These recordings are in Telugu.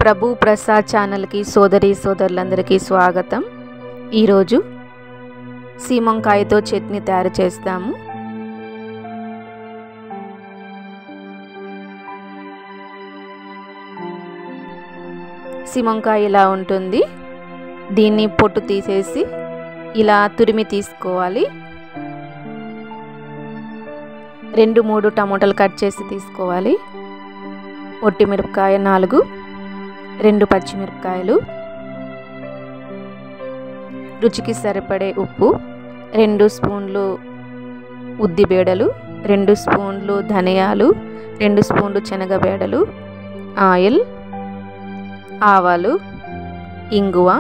ప్రభు ప్రసాద్ ఛానల్కి సోదరి సోదరులందరికీ స్వాగతం ఈరోజు సీమంకాయతో చట్నీ తయారు చేస్తాము సీమంకాయ ఇలా ఉంటుంది దీన్ని పొట్టు తీసేసి ఇలా తురిమి తీసుకోవాలి రెండు మూడు టమోటాలు కట్ చేసి తీసుకోవాలి ఒట్టి మిరపకాయ నాలుగు రెండు పచ్చిమిరపకాయలు రుచికి సరిపడే ఉప్పు రెండు స్పూన్లు ఉద్దిబేడలు రెండు స్పూన్లు ధనియాలు రెండు స్పూన్లు శనగబేడలు ఆయిల్ ఆవాలు ఇంగువ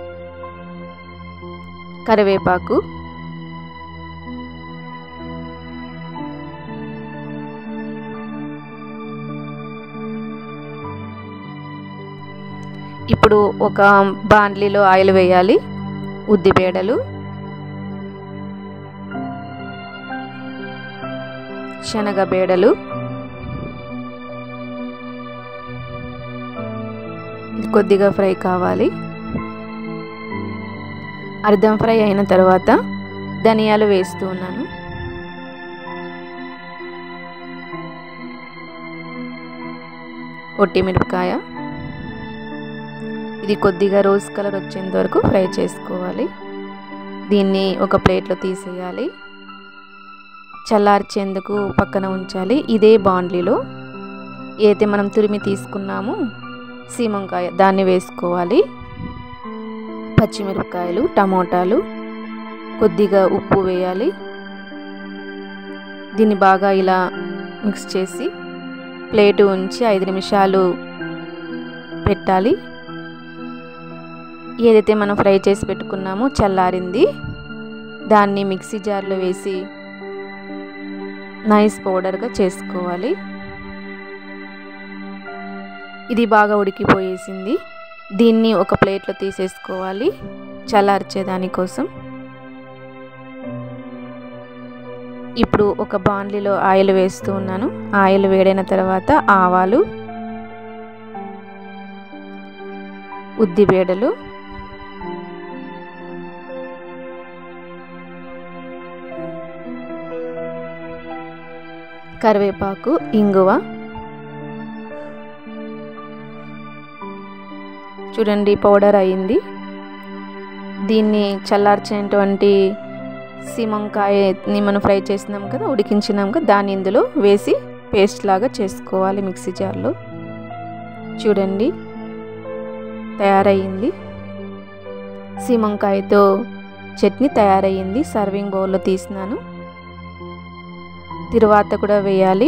కరివేపాకు ఇప్పుడు ఒక బాండ్లీలో ఆయిల్ వేయాలి ఉద్దిబేడలు శనగబేడలు ఇది కొద్దిగా ఫ్రై కావాలి అర్ధం ఫ్రై అయిన తర్వాత ధనియాలు వేస్తూ ఉన్నాను ఒట్టి మిరపకాయ ఇది కొద్దిగా రోజ్ కలర్ వచ్చేంత వరకు ఫ్రై చేసుకోవాలి దీన్ని ఒక ప్లేట్లో తీసేయాలి చల్లార్చేందుకు పక్కన ఉంచాలి ఇదే బాండ్లీలో ఏదైతే మనం తురిమి తీసుకున్నామో సీమంకాయ దాన్ని వేసుకోవాలి పచ్చిమిరపకాయలు టమోటాలు కొద్దిగా ఉప్పు వేయాలి దీన్ని బాగా ఇలా మిక్స్ చేసి ప్లేటు ఉంచి ఐదు నిమిషాలు పెట్టాలి ఏదైతే మనం ఫ్రై చేసి పెట్టుకున్నామో చల్లారింది దాన్ని మిక్సీ జార్లో వేసి నైస్ పౌడర్గా చేసుకోవాలి ఇది బాగా ఉడికిపోయేసింది దీన్ని ఒక ప్లేట్లో తీసేసుకోవాలి చల్లార్చే దానికోసం ఇప్పుడు ఒక బాండ్లీలో ఆయిల్ వేస్తూ ఉన్నాను ఆయిల్ వేడైన తర్వాత ఆవాలు ఉద్దిబేడలు కరివేపాకు ఇంగువ చూడండి పౌడర్ అయింది దీన్ని చల్లార్చినటువంటి సీమంకాయని మనం ఫ్రై చేసినాం కదా ఉడికించినాం కదా దాన్ని ఇందులో వేసి పేస్ట్ లాగా చేసుకోవాలి మిక్సీ జార్లో చూడండి తయారయ్యింది సీమంకాయతో చట్నీ తయారయ్యింది సర్వింగ్ బౌల్లో తీసినాను తిరువాత కూడా వేయాలి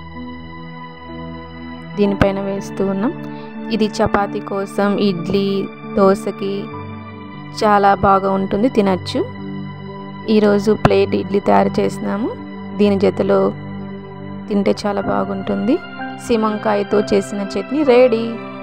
దీనిపైన వేస్తూ ఉన్నాం ఇది చపాతీ కోసం ఇడ్లీ దోశకి చాలా బాగా ఉంటుంది తినచ్చు ఈరోజు ప్లేట్ ఇడ్లీ తయారు చేసినాము దీని జతలో తింటే చాలా బాగుంటుంది సీమంకాయతో చేసిన చట్నీ రెడీ